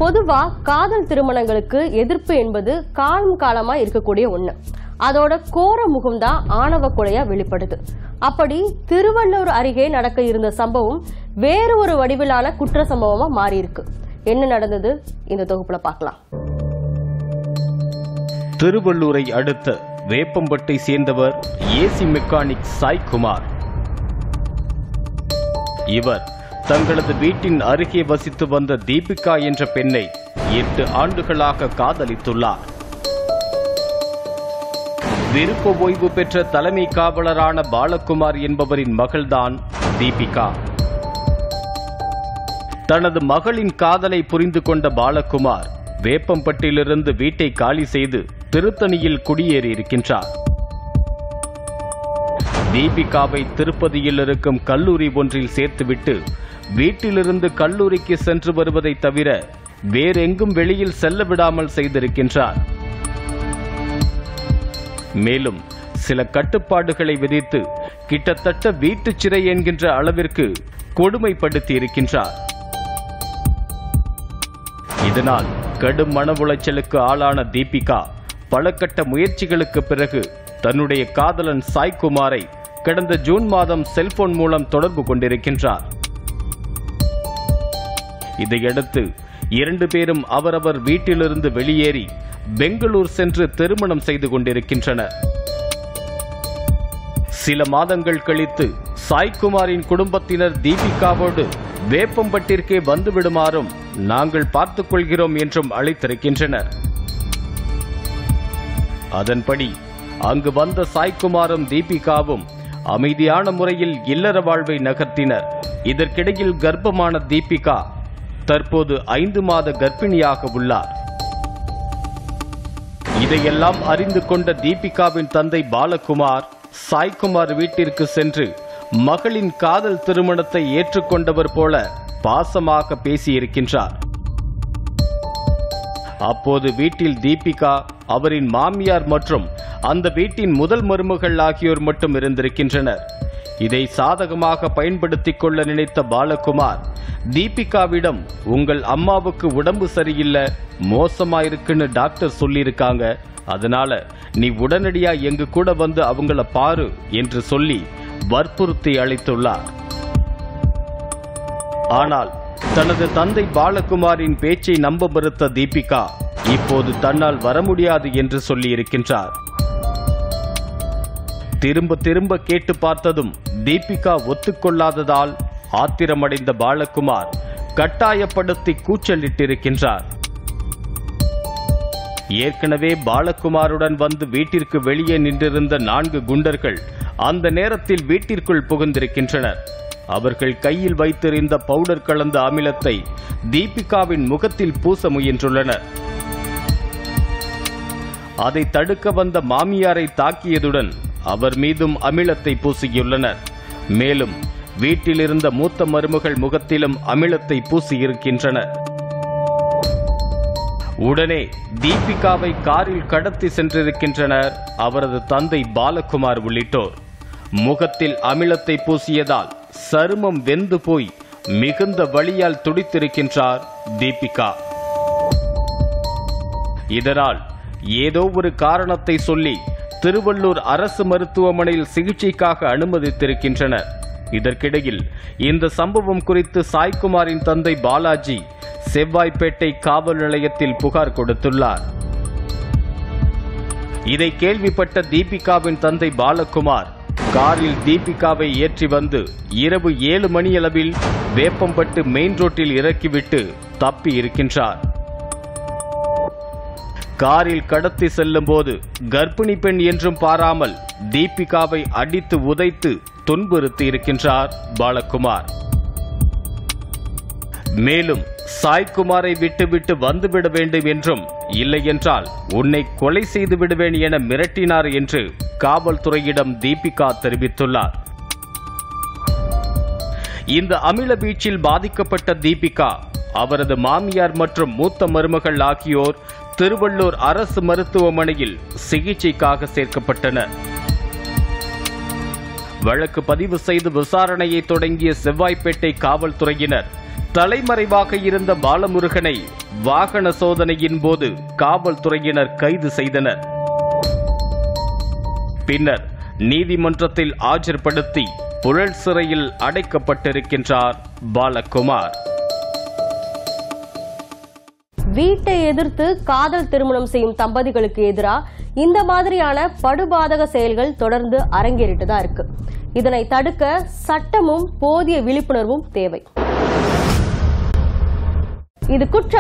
பொதுவா காதல் திருமணங்களுக்கு எதிர்ப்பு என்பது காலம் காலமா இருக்கக்கூடிய ஒண்ணு அதோட கோர முகம்தான் ஆணவ கொலையா வெளிப்படுது அப்படி திருவள்ளூர் அருகே நடக்க இருந்த சம்பவம் வேறு ஒரு வடிவிலான குற்ற சம்பவமா மாறி இருக்கு என்ன நடந்தது இந்த தொகுப்புல பார்க்கலாம் திருவள்ளூரை அடுத்த வேப்பம்பட்டை சேர்ந்தவர் ஏசி மெக்கானிக் சாய்குமார் இவர் தங்களது வீட்டின் அருகே வசித்து வந்த தீபிகா என்ற பெண்ணை எட்டு ஆண்டுகளாக காதலித்துள்ளார் விருப்ப ஓய்வு பெற்ற தலைமை காவலரான பாலகுமார் என்பவரின் மகள்தான் தீபிகா தனது மகளின் காதலை புரிந்து கொண்ட பாலகுமார் வேப்பம்பட்டிலிருந்து வீட்டை காலி செய்து திருத்தணியில் குடியேறி இருக்கின்றார் தீபிகாவை திருப்பதியில் இருக்கும் கல்லூரி ஒன்றில் சேர்த்துவிட்டு வீட்டிலிருந்து கல்லூரிக்கு சென்று வருவதை தவிர வேறெங்கும் வெளியில் செல்ல விடாமல் செய்திருக்கின்றார் மேலும் சில கட்டுப்பாடுகளை விதித்து கிட்டத்தட்ட வீட்டுச் சிறை என்கின்ற அளவிற்கு கொடுமைப்படுத்தி இருக்கின்றார் இதனால் கடும் மன உளைச்சலுக்கு ஆளான தீபிகா பல கட்ட முயற்சிகளுக்கு பிறகு தன்னுடைய காதலன் சாய்குமாரை கடந்த ஜூன் மாதம் செல்போன் மூலம் தொடர்பு கொண்டிருக்கின்றார் இதையடுத்து இரண்டு பேரும் அவரவர் வீட்டிலிருந்து வெளியேறி பெங்களூர் சென்று திருமணம் செய்து கொண்டிருக்கின்றனர் சில மாதங்கள் கழித்து சாய்குமாரின் குடும்பத்தினர் தீபிகாவோடு வேப்பம்பட்டிற்கே வந்துவிடுமாறும் நாங்கள் பார்த்துக் கொள்கிறோம் என்றும் அழைத்திருக்கின்றனர் அதன்படி அங்கு வந்த சாய்குமாரும் தீபிகாவும் அமைதியான முறையில் இல்லற வாழ்வை நகர்த்தினர் இதற்கிடையில் கர்ப்பமான தீபிகா தற்போது ஐந்து மாத கர்ப்பிணியாக உள்ளார் இதையெல்லாம் அறிந்து கொண்ட தீபிகாவின் தந்தை பாலகுமார் சாய்குமார் வீட்டிற்கு சென்று மகளின் காதல் திருமணத்தை ஏற்றுக்கொண்டவர் போல பாசமாக பேசியிருக்கின்றார் அப்போது வீட்டில் தீபிகா அவரின் மாமியார் மற்றும் அந்த வீட்டின் முதல் மருமகள் ஆகியோர் மட்டும் இருந்திருக்கின்றனர் இதை சாதகமாக பயன்படுத்திக் கொள்ள நினைத்த பாலகுமார் தீபிகாவிடம் உங்கள் அம்மாவுக்கு உடம்பு சரியில்லை மோசமா இருக்குன்னு டாக்டர் சொல்லியிருக்காங்க அதனால நீ உடனடியா எங்க கூட வந்து அவங்கள பாரு என்று சொல்லி வற்புறுத்தி அளித்துள்ளார் ஆனால் தனது தந்தை பாலகுமாரின் பேச்சை நம்ப மறுத்த தீபிகா இப்போது தன்னால் வர முடியாது என்று சொல்லியிருக்கின்றார் திரும்ப திரும்ப கேட்டு பார்த்ததும் தீபிகா ஒத்துக்கொள்ளாததால் ஆத்திரமடைந்த பாலகுமார் கட்டாயப்படுத்தி கூச்சலிட்டிருக்கின்றார் ஏற்கனவே பாலகுமாருடன் வந்து வீட்டிற்கு வெளியே நின்றிருந்த நான்கு குண்டர்கள் அந்த நேரத்தில் வீட்டிற்குள் புகுந்திருக்கின்றனர் அவர்கள் கையில் வைத்திருந்த பவுடர் கலந்த அமிலத்தை தீபிகாவின் முகத்தில் பூச முயன்றுள்ளனர் அதை தடுக்க வந்த மாமியாரை தாக்கியதுடன் அவர் மீதும் அமிலத்தை பூசியுள்ளனர் மேலும் வீட்டில் இருந்த மூத்த மருமகள் முகத்திலும் அமிலத்தை பூசியிருக்கின்றனர் உடனே தீபிகாவை காரில் கடத்தி சென்றிருக்கின்றனர் அவரது தந்தை பாலகுமார் உள்ளிட்டோர் முகத்தில் அமிலத்தை பூசியதால் சருமம் வெந்து போய் மிகுந்த வலியால் துடித்திருக்கின்றார் தீபிகா இதனால் ஏதோ ஒரு காரணத்தை சொல்லி திருவள்ளூர் அரசு மருத்துவமனையில் சிகிச்சைக்காக அனுமதித்திருக்கின்றனர் இதற்கிடையில் இந்த சம்பவம் குறித்து சாய்குமாரின் தந்தை பாலாஜி செவ்வாய்ப்பேட்டை காவல் நிலையத்தில் புகார் கொடுத்துள்ளார் இதை கேள்விப்பட்ட தீபிகாவின் தந்தை பாலகுமார் காரில் தீபிகாவை ஏற்றி வந்து இரவு ஏழு மணியளவில் வேப்பம்பட்டு மெயின் ரோட்டில் இறக்கிவிட்டு தப்பி இருக்கின்றார் காரில் கடத்தி செல்லும் போது கர்ப்பிணி பெண் என்றும் பாராமல் தீபிகாவை அடித்து உதைத்து துன்புறுத்தி இருக்கின்றார் பாலகுமார் மேலும் சாய்குமாரை விட்டுவிட்டு வந்துவிட வேண்டும் என்றும் இல்லையென்றால் உன்னை கொலை செய்து விடுவேன் என மிரட்டினார் என்று காவல்துறையிடம் தீபிகா தெரிவித்துள்ளார் இந்த அமில பீச்சில் பாதிக்கப்பட்ட தீபிகா அவரது மாமியார் மற்றும் மூத்த மருமகள் ஆகியோர் திருவள்ளூர் அரசு மருத்துவமனையில் சிகிச்சைக்காக சேர்க்கப்பட்டனர் வழக்கு பதிவு செய்து விசாரணையை தொடங்கிய செவ்வாய்ப்பேட்டை காவல்துறையினர் தலைமறைவாக இருந்த பாலமுருகனை வாகன சோதனையின் போது காவல்துறையினர் கைது செய்தனர் பின்னர் நீதிமன்றத்தில் ஆஜர்படுத்தி புழல் சிறையில் அடைக்கப்பட்டிருக்கின்றார் பாலகுமார் வீட்டை எதிர்த்து காதல் திருமணம் செய்யும் தம்பதிகளுக்கு எதிராக இந்த மாதிரியான படுபாதக செயல்கள் தொடர்ந்து அரங்கேறிட்டு தான் இருக்கு இதனை தடுக்க சட்டமும் போதிய விழிப்புணர்வும் தேவை இது குற்ற